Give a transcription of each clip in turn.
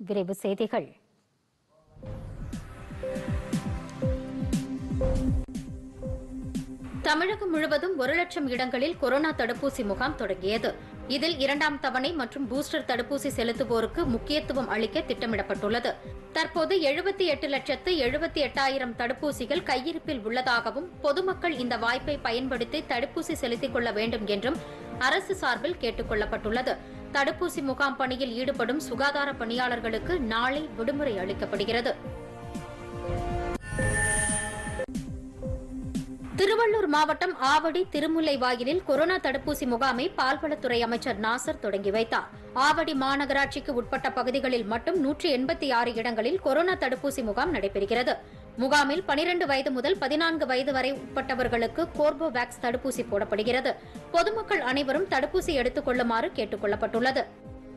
விரைவு செய்திகள் தமிழகம் முழுவதும் ஒரு லட்சம் இடங்களில் கொரோனா தடுப்பூசி முகாம் தொடங்கியது இதில் இரண்டாம் தவணை மற்றும் பூஸ்டர் தடுப்பூசி செலுத்துவோருக்கு முக்கியத்துவம் அளிக்க திட்டமிடப்பட்டுள்ளது தற்போது எழுபத்தி எட்டு லட்சத்து எழுபத்தி எட்டாயிரம் தடுப்பூசிகள் கையிருப்பில் உள்ளதாகவும் பொதுமக்கள் இந்த வாய்ப்பை பயன்படுத்தி தடுப்பூசி செலுத்திக் கொள்ள வேண்டும் என்றும் அரசு சார்பில் கேட்டுக் கொள்ளப்பட்டுள்ளது தடுப்பூசி முகாம் பணியில் ஈடுபடும் சுகாதார பணியாளர்களுக்கு நாளை விடுமுறை அளிக்கப்படுகிறது திருவள்ளூர் மாவட்டம் ஆவடி திருமுல்லை வாயிலில் கொரோனா தடுப்பூசி முகாமை பால்வளத்துறை அமைச்சர் நாசர் தொடங்கி வைத்தார் ஆவடி மாநகராட்சிக்கு உட்பட்ட பகுதிகளில் மட்டும் நூற்றி எண்பத்தி ஆறு இடங்களில் கொரோனா தடுப்பூசி முகாம் நடைபெறுகிறது முகாமில் பனிரண்டு வயது முதல் பதினான்கு வயது வரை உட்பட்டவர்களுக்கு கோர்போவேக்ஸ் தடுப்பூசி போடப்படுகிறது பொதுமக்கள் அனைவரும் தடுப்பூசி எடுத்துக் கொள்ளுமாறு கேட்டுக் கொள்ளப்பட்டுள்ளது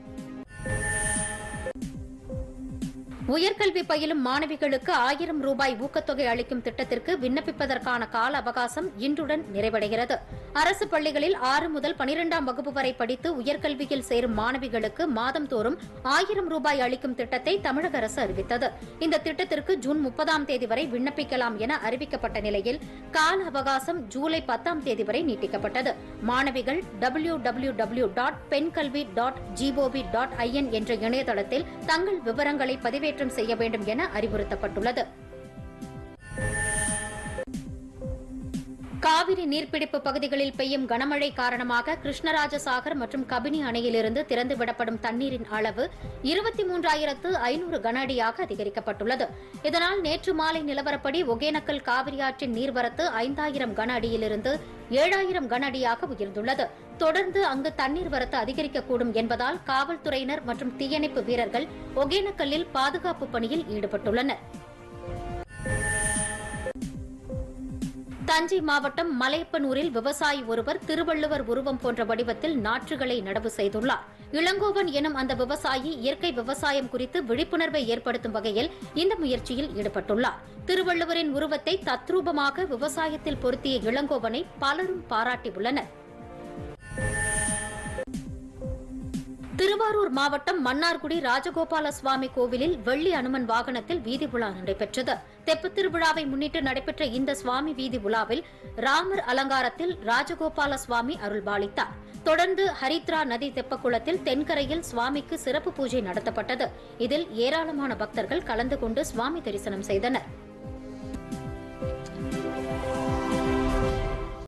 உயர்கல்வி பயிலும் மாணவிகளுக்கு ஆயிரம் ரூபாய் ஊக்கத்தொகை அளிக்கும் திட்டத்திற்கு விண்ணப்பிப்பதற்கான கால அவகாசம் இன்றுடன் நிறைவடைகிறது அரசு பள்ளிகளில் ஆறு முதல் பனிரெண்டாம் வகுப்பு வரை படித்து உயர்கல்வியில் சேரும் மாணவிகளுக்கு மாதந்தோறும் ஆயிரம் ரூபாய் அளிக்கும் திட்டத்தை தமிழக அரசு அறிவித்தது இந்த திட்டத்திற்கு ஜூன் முப்பதாம் தேதி வரை விண்ணப்பிக்கலாம் என அறிவிக்கப்பட்ட நிலையில் கால அவகாசம் ஜூலை பத்தாம் தேதி வரை நீட்டிக்கப்பட்டது மாணவிகள் டபிள்யூ டபிள்யூ டபிள்யூ டாட் பெண்கல்வி டாட் ஜிஓவி டாட் ஐஎன் என்ற இணையதளத்தில் தங்கள் விவரங்களை பதிவேற்றம் செய்ய வேண்டும் என அறிவுறுத்தப்பட்டுள்ளது காவிரி நீர்பிடிப்பு பகுதிகளில் பெய்யும் கனமழை காரணமாக கிருஷ்ணராஜசாகர் மற்றும் கபினி அணையிலிருந்து திறந்துவிடப்படும் தண்ணீரின் அளவு இருபத்தி மூன்றாயிரத்து ஐநூறு கன அடியாக அதிகரிக்கப்பட்டுள்ளது இதனால் நேற்று மாலை நிலவரப்படி ஒகேனக்கல் காவிரி ஆற்றின் நீர்வரத்து ஐந்தாயிரம் கன அடியிலிருந்து ஏழாயிரம் கன அடியாக உயர்ந்துள்ளது தொடர்ந்து அங்கு தண்ணீர் வரத்து அதிகரிக்கக்கூடும் என்பதால் காவல்துறையினர் மற்றும் தீயணைப்பு வீரர்கள் ஒகேனக்கல்லில் பாதுகாப்பு பணியில் ஈடுபட்டுள்ளனர் தஞ்சை மாவட்டம் மலையப்பனூரில் விவசாயி ஒருவர் திருவள்ளுவர் உருவம் போன்ற வடிவத்தில் நாற்றுகளை நடவு செய்துள்ளார் இளங்கோவன் எனும் அந்த விவசாயி இயற்கை விவசாயம் குறித்து விழிப்புணர்வை ஏற்படுத்தும் வகையில் இந்த முயற்சியில் ஈடுபட்டுள்ளார் திருவள்ளுவரின் உருவத்தை தத்ரூபமாக விவசாயத்தில் பொருத்திய இளங்கோவனை பலரும் பாராட்டியுள்ளனர் திருவாரூர் மாவட்டம் மன்னார்குடி ராஜகோபால சுவாமி கோவிலில் வெள்ளி அனுமன் வாகனத்தில் வீதி உலா நடைபெற்றது தெப்பத் திருவிழாவை முன்னிட்டு நடைபெற்ற இந்த சுவாமி வீதி உலாவில் ராமர் அலங்காரத்தில் ராஜகோபால சுவாமி அருள்பாலித்தார் தொடர்ந்து ஹரித்ரா நதி தெப்பக்குளத்தில் தென்கரையில் சுவாமிக்கு சிறப்பு பூஜை நடத்தப்பட்டது இதில் ஏராளமான பக்தர்கள் கலந்து கொண்டு சுவாமி தரிசனம் செய்தனர்